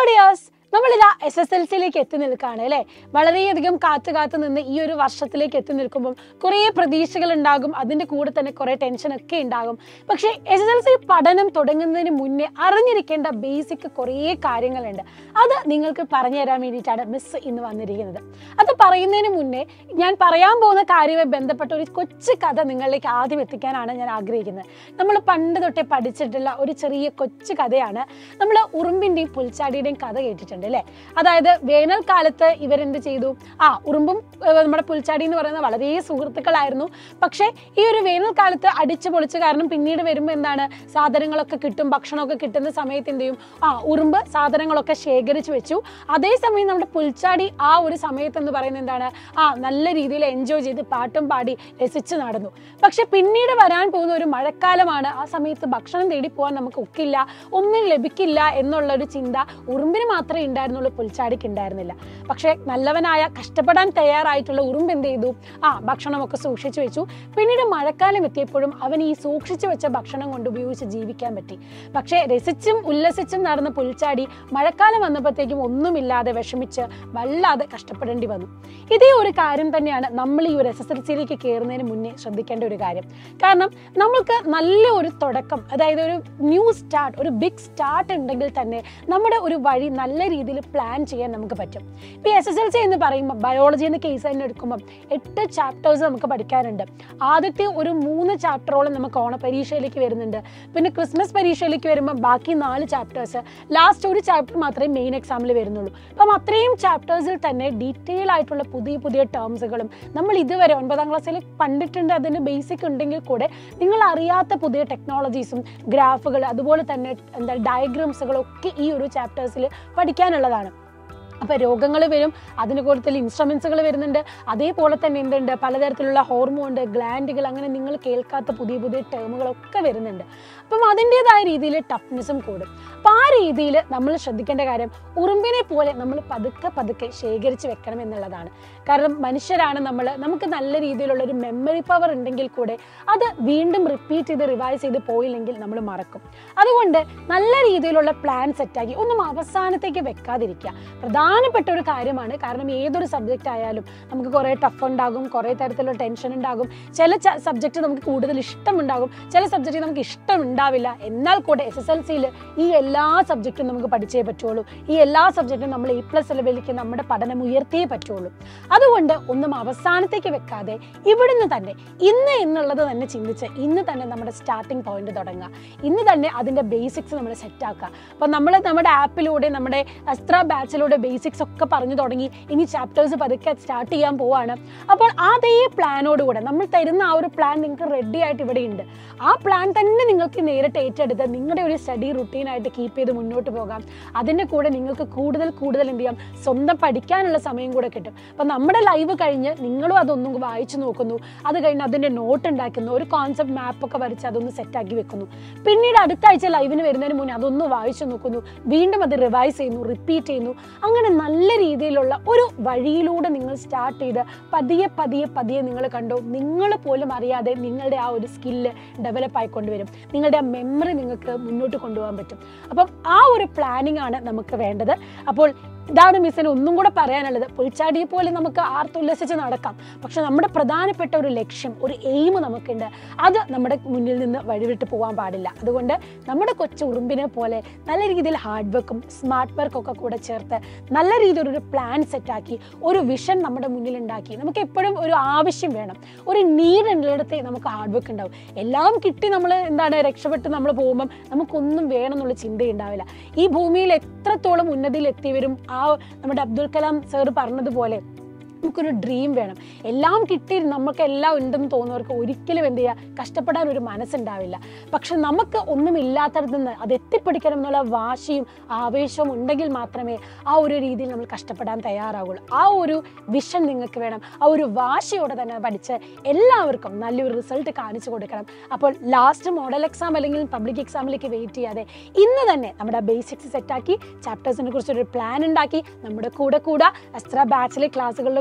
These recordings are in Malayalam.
ഡിയേഴ്സ് നമ്മളിതാ എസ് എസ് എൽ സിയിലേക്ക് എത്തി നിൽക്കുകയാണ് അല്ലേ വളരെയധികം കാത്തു കാത്തു നിന്ന് ഈ ഒരു വർഷത്തിലേക്ക് എത്തി നിൽക്കുമ്പോൾ കുറേ പ്രതീക്ഷകൾ ഉണ്ടാകും അതിൻ്റെ കൂടെ തന്നെ കുറേ ടെൻഷനൊക്കെ ഉണ്ടാകും പക്ഷേ എസ് എസ് എൽ സി പഠനം തുടങ്ങുന്നതിന് മുന്നേ അറിഞ്ഞിരിക്കേണ്ട ബേസിക് കുറേ കാര്യങ്ങളുണ്ട് അത് നിങ്ങൾക്ക് പറഞ്ഞു തരാൻ വേണ്ടിയിട്ടാണ് മിസ് ഇന്ന് വന്നിരിക്കുന്നത് അത് പറയുന്നതിന് മുന്നേ ഞാൻ പറയാൻ പോകുന്ന കാര്യവുമായി ബന്ധപ്പെട്ട ഒരു കൊച്ചു കഥ നിങ്ങളിലേക്ക് ആദ്യം എത്തിക്കാനാണ് ഞാൻ ആഗ്രഹിക്കുന്നത് നമ്മൾ പണ്ട് തൊട്ടേ പഠിച്ചിട്ടുള്ള ഒരു ചെറിയ കൊച്ചു കഥയാണ് നമ്മൾ ഉറുമ്പിൻ്റെയും പുൽച്ചാടിയുടെയും കഥ കേട്ടിട്ടുണ്ട് അല്ലേ അതായത് വേനൽക്കാലത്ത് ഇവരെന്ത് ചെയ്തു ആ ഉറുമ്പും ഏർ, നമ്മുടെ പുൽച്ചാടി എന്ന് പറയുന്നത് വളരെ സുഹൃത്തുക്കളായിരുന്നു പക്ഷേ ഈ ഒരു വേനൽക്കാലത്ത് അടിച്ചു പൊളിച്ച് കാരണം പിന്നീട് വരുമ്പോൾ എന്താണ് സാധനങ്ങളൊക്കെ കിട്ടും ഭക്ഷണമൊക്കെ കിട്ടുന്ന സമയത്ത് എന്ത് ചെയ്യും ആ ഉറുമ്പ് സാധനങ്ങളൊക്കെ ശേഖരിച്ച് വെച്ചു അതേസമയം നമ്മുടെ പുൽച്ചാടി ആ ഒരു സമയത്ത് എന്ന് പറയുന്നത് എന്താണ് ആ നല്ല രീതിയിൽ എൻജോയ് ചെയ്ത് പാട്ടും പാടി രസിച്ച് നടന്നു പക്ഷെ പിന്നീട് വരാൻ പോകുന്ന ഒരു മഴക്കാലമാണ് ആ സമയത്ത് ഭക്ഷണം തേടി പോകാൻ നമുക്ക് ഒക്കില്ല ഒന്നും ലഭിക്കില്ല എന്നുള്ള ഒരു ചിന്ത ഉറുമ്പിന് മാത്രമേ ഉണ്ടായിരുന്നുള്ളൂ പുൽച്ചാടിക്ക് ഉണ്ടായിരുന്നില്ല പക്ഷേ നല്ലവനായ കഷ്ടപ്പെടാൻ തയ്യാറായിട്ടുള്ള ഉറുമ്പ് എന്ത് ചെയ്തു ആ ഭക്ഷണമൊക്കെ സൂക്ഷിച്ചു വെച്ചു പിന്നീട് മഴക്കാലം എത്തിയപ്പോഴും അവൻ ഈ സൂക്ഷിച്ചു വെച്ച ഭക്ഷണം കൊണ്ട് ഉപയോഗിച്ച് ജീവിക്കാൻ പറ്റി പക്ഷേ രസിച്ചും ഉല്ലസിച്ചും നടന്ന പുൽച്ചാടി മഴക്കാലം വന്നപ്പോഴത്തേക്കും ഒന്നുമില്ലാതെ വിഷമിച്ച് വല്ലാതെ കഷ്ടപ്പെടേണ്ടി വന്നു ഇതേ ഒരു കാര്യം തന്നെയാണ് നമ്മൾ ഈ ഒരു എസ് എസ് എൽ സിയിലേക്ക് കയറുന്നതിന് മുന്നേ ശ്രദ്ധിക്കേണ്ട ഒരു കാര്യം കാരണം നമ്മൾക്ക് നല്ല ഒരു തുടക്കം അതായത് ഒരു ന്യൂ സ്റ്റാർട്ട് ഒരു ബിഗ് സ്റ്റാർട്ട് ഉണ്ടെങ്കിൽ തന്നെ നമ്മുടെ ഒരു വഴി നല്ല രീതിയിൽ പ്ലാൻ ചെയ്യാൻ നമുക്ക് പറ്റും ഇപ്പോൾ എസ് എസ് എൽ സി എന്ന് പറയുമ്പോൾ ബയോളജി എന്ന കേസ് തന്നെ എടുക്കുമ്പോൾ എട്ട് ചാപ്റ്റേഴ്സ് നമുക്ക് പഠിക്കാനുണ്ട് ആദ്യത്തെ ഒരു മൂന്ന് ചാപ്റ്ററോളം നമുക്ക് ഓണപരീക്ഷയിലേക്ക് വരുന്നുണ്ട് പിന്നെ ക്രിസ്മസ് പരീക്ഷയിലേക്ക് വരുമ്പോൾ ബാക്കി നാല് ചാപ്റ്റേഴ്സ് ലാസ്റ്റ് ഒരു ചാപ്റ്റർ മാത്രമേ മെയിൻ എക്സാമിൽ വരുന്നുള്ളൂ അപ്പം അത്രയും ചാപ്റ്റേഴ്സിൽ തന്നെ ഡീറ്റെയിൽ ആയിട്ടുള്ള പുതിയ പുതിയ ടേംസുകളും നമ്മൾ ഇതുവരെ ഒൻപതാം ക്ലാസ്സിൽ കണ്ടിട്ടുണ്ട് അതിൻ്റെ ബേസിക് ഉണ്ടെങ്കിൽ കൂടെ നിങ്ങൾ അറിയാത്ത പുതിയ ടെക്നോളജീസും ഗ്രാഫുകൾ അതുപോലെ തന്നെ എന്താ ഡയഗ്രാംസുകളും ഒക്കെ ഈ ഒരു ചാപ്റ്റേഴ്സിൽ പഠിക്കാനുള്ളതാണ് അപ്പോൾ രോഗങ്ങൾ വരും അതിന് കൂടുതൽ ഇൻസ്ട്രുമെൻസുകൾ വരുന്നുണ്ട് അതേപോലെ തന്നെ എന്തുണ്ട് പലതരത്തിലുള്ള ഹോർമോൺ ഗ്ലാൻഡുകൾ അങ്ങനെ നിങ്ങൾ കേൾക്കാത്ത പുതിയ പുതിയ ടേമുകളൊക്കെ വരുന്നുണ്ട് അപ്പം അതിൻ്റെതായ രീതിയിൽ ടഫ്നെസ്സും കൂടും അപ്പം ആ രീതിയിൽ നമ്മൾ ശ്രദ്ധിക്കേണ്ട കാര്യം ഉറുമ്പിനെ പോലെ നമ്മൾ പതുക്കെ പതുക്കെ ശേഖരിച്ച് വെക്കണം എന്നുള്ളതാണ് കാരണം മനുഷ്യരാണ് നമ്മൾ നമുക്ക് നല്ല രീതിയിലുള്ള ഒരു മെമ്മറി പവർ ഉണ്ടെങ്കിൽ കൂടെ അത് വീണ്ടും റിപ്പീറ്റ് ചെയ്ത് റിവൈസ് ചെയ്ത് പോയില്ലെങ്കിൽ നമ്മൾ മറക്കും അതുകൊണ്ട് നല്ല രീതിയിലുള്ള പ്ലാൻ സെറ്റാക്കി ഒന്നും അവസാനത്തേക്ക് വെക്കാതിരിക്കുക പ്രധാനപ്പെട്ട ഒരു കാര്യമാണ് കാരണം ഏതൊരു സബ്ജക്റ്റ് ആയാലും നമുക്ക് കുറേ ടഫ് ഉണ്ടാകും കുറേ തരത്തിലുള്ള ടെൻഷൻ ഉണ്ടാകും ചില സബ്ജക്റ്റ് നമുക്ക് കൂടുതൽ ഇഷ്ടമുണ്ടാകും ചില സബ്ജക്റ്റ് നമുക്ക് ഇഷ്ടം ഉണ്ടാവില്ല എന്നാൽ കൂടെ എസ് എസ് എൽ സിയിൽ ഈ എല്ലാ സബ്ജക്റ്റും നമുക്ക് പഠിച്ചേ പറ്റുള്ളൂ ഈ എല്ലാ സബ്ജക്റ്റും നമ്മൾ എ പ്ലസ് ലെവലിലേക്ക് നമ്മുടെ പഠനം ഉയർത്തിയേ പറ്റുള്ളൂ അതുകൊണ്ട് ഒന്നും അവസാനത്തേക്ക് വെക്കാതെ ഇവിടുന്ന് തന്നെ ഇന്ന് എന്നുള്ളത് തന്നെ ചിന്തിച്ച് ഇന്ന് തന്നെ നമ്മുടെ സ്റ്റാർട്ടിംഗ് പോയിന്റ് തുടങ്ങുക ഇന്ന് തന്നെ അതിൻ്റെ ബേസിക്സ് നമ്മൾ സെറ്റാക്കുക അപ്പം നമ്മൾ നമ്മുടെ ആപ്പിലൂടെ നമ്മുടെ അസ്ത്ര ബാച്ചിലൂടെ ബേസിക്സ് ഒക്കെ പറഞ്ഞു തുടങ്ങി ഇനി ചാപ്റ്റേഴ്സ് പതുക്കെ സ്റ്റാർട്ട് ചെയ്യാൻ പോവാണ് അപ്പോൾ അതേ പ്ലാനോടുകൂടെ നമ്മൾ തരുന്ന ആ ഒരു പ്ലാൻ നിങ്ങൾക്ക് റെഡി ആയിട്ട് ഇവിടെ ഉണ്ട് ആ പ്ലാൻ തന്നെ നിങ്ങൾക്ക് നേരിട്ട് ഏറ്റെടുത്ത് നിങ്ങളുടെ ഒരു സ്റ്റഡി റുട്ടീനായിട്ട് കീപ്പ് ചെയ്ത് മുന്നോട്ട് പോകാം അതിൻ്റെ കൂടെ നിങ്ങൾക്ക് കൂടുതൽ കൂടുതൽ എന്ത് ചെയ്യാം സ്വന്തം പഠിക്കാനുള്ള സമയം കൂടെ കിട്ടും അപ്പം നമ്മുടെ ലൈവ് കഴിഞ്ഞ് നിങ്ങളും അതൊന്നും വായിച്ചു നോക്കുന്നു അത് കഴിഞ്ഞ് അതിൻ്റെ നോട്ട് ഉണ്ടാക്കുന്നു ഒരു കോൺസെപ്റ്റ് മാപ്പൊക്കെ വരച്ച് അതൊന്ന് സെറ്റാക്കി വെക്കുന്നു പിന്നീട് അടുത്ത ആഴ്ച ലൈവിന് വരുന്നതിന് മുന്നേ അതൊന്ന് വായിച്ചു നോക്കുന്നു വീണ്ടും അത് റിവൈസ് ചെയ്യുന്നു റിപ്പീറ്റ് ചെയ്യുന്നു അങ്ങനെ നല്ല രീതിയിലുള്ള ഒരു വഴിയിലൂടെ നിങ്ങൾ സ്റ്റാർട്ട് ചെയ്ത് പതിയെ പതിയെ പതിയെ നിങ്ങൾ കണ്ടോ നിങ്ങൾ പോലും അറിയാതെ നിങ്ങളുടെ ആ ഒരു സ്കില്ല് ഡെവലപ്പ് ആയിക്കൊണ്ട് വരും നിങ്ങളുടെ ആ മെമ്മറി നിങ്ങൾക്ക് മുന്നോട്ട് കൊണ്ടുപോകാൻ പറ്റും അപ്പം ആ ഒരു പ്ലാനിങ് ആണ് നമുക്ക് വേണ്ടത് അപ്പോൾ ഇതാണ് മിസ്സിന് ഒന്നും കൂടെ പറയാനുള്ളത് പുൽച്ചാടിയെ പോലെ നമുക്ക് ആർത്തുല്ലസിച്ച് നടക്കാം പക്ഷെ നമ്മുടെ പ്രധാനപ്പെട്ട ഒരു ലക്ഷ്യം ഒരു എയിം നമുക്കുണ്ട് അത് നമ്മുടെ മുന്നിൽ നിന്ന് വഴിവിട്ട് പോകാൻ പാടില്ല അതുകൊണ്ട് നമ്മുടെ കൊച്ചു ഉറുമ്പിനെ പോലെ നല്ല രീതിയിൽ ഹാർഡ് വർക്കും സ്മാർട്ട് വർക്കും ഒക്കെ കൂടെ ചേർത്ത് നല്ല രീതിയിൽ ഒരു പ്ലാൻ സെറ്റാക്കി ഒരു വിഷൻ നമ്മുടെ മുന്നിൽ ഉണ്ടാക്കി നമുക്ക് എപ്പോഴും ഒരു ആവശ്യം വേണം ഒരു നീഡ് ഉള്ളിടത്തേ നമുക്ക് ഹാർഡ് വർക്ക് ഉണ്ടാവും എല്ലാം കിട്ടി നമ്മൾ എന്താണ് രക്ഷപ്പെട്ട് നമ്മൾ പോകുമ്പം നമുക്കൊന്നും വേണം എന്നുള്ള ചിന്തയുണ്ടാവില്ല ഈ ഭൂമിയിൽ എത്രത്തോളം ഉന്നതിയിൽ എത്തിയവരും ആ നമ്മുടെ അബ്ദുൽ കലാം സാർ പറഞ്ഞതുപോലെ നമുക്കൊരു ഡ്രീം വേണം എല്ലാം കിട്ടി നമുക്ക് എല്ലാം ഉണ്ടെന്ന് തോന്നുന്നവർക്ക് ഒരിക്കലും എന്ത് ചെയ്യുക കഷ്ടപ്പെടാൻ ഒരു മനസ്സുണ്ടാവില്ല പക്ഷെ നമുക്ക് ഒന്നുമില്ലാത്തടത്ത് നിന്ന് അത് എത്തിപ്പിടിക്കണം എന്നുള്ള വാശിയും ആവേശവും ഉണ്ടെങ്കിൽ മാത്രമേ ആ ഒരു രീതിയിൽ നമ്മൾ കഷ്ടപ്പെടാൻ തയ്യാറാവുള്ളൂ ആ ഒരു വിഷൻ നിങ്ങൾക്ക് വേണം ആ ഒരു വാശിയോടെ തന്നെ പഠിച്ച് എല്ലാവർക്കും നല്ലൊരു റിസൾട്ട് കാണിച്ചു കൊടുക്കണം അപ്പോൾ ലാസ്റ്റ് മോഡൽ എക്സാം അല്ലെങ്കിൽ പബ്ലിക് എക്സാമിലേക്ക് വെയിറ്റ് ചെയ്യാതെ ഇന്ന് തന്നെ നമ്മുടെ ബേസിക്സ് സെറ്റാക്കി ചാപ്റ്റേഴ്സിനെ കുറിച്ച് ഒരു പ്ലാൻ ഉണ്ടാക്കി നമ്മുടെ കൂടെ കൂടെ അസ്ത്ര ബാച്ചിലെ ക്ലാസ്സുകളിൽ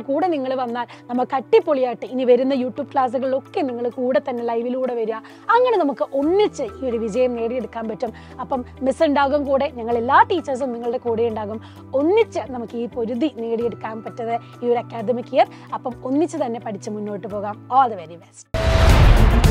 കൂടെ നിങ്ങൾ വന്നാൽ നമുക്ക് അടിപൊളിയായിട്ട് ഇനി വരുന്ന യൂട്യൂബ് ക്ലാസ്സുകളിലൊക്കെ നിങ്ങൾ കൂടെ തന്നെ ലൈവിലൂടെ വരിക അങ്ങനെ നമുക്ക് ഒന്നിച്ച് ഈ ഒരു വിജയം നേടിയെടുക്കാൻ പറ്റും അപ്പം മിസ് ഉണ്ടാകും കൂടെ ഞങ്ങൾ എല്ലാ ടീച്ചേഴ്സും നിങ്ങളുടെ കൂടെ ഉണ്ടാകും ഒന്നിച്ച് നമുക്ക് ഈ പൊരുതി നേടിയെടുക്കാൻ പറ്റുന്നത് ഈ ഒരു അക്കാദമിക് ഇയർ അപ്പം ഒന്നിച്ച് തന്നെ പഠിച്ച് മുന്നോട്ട് പോകാം ഓൾ ദ വെരി ബെസ്റ്റ്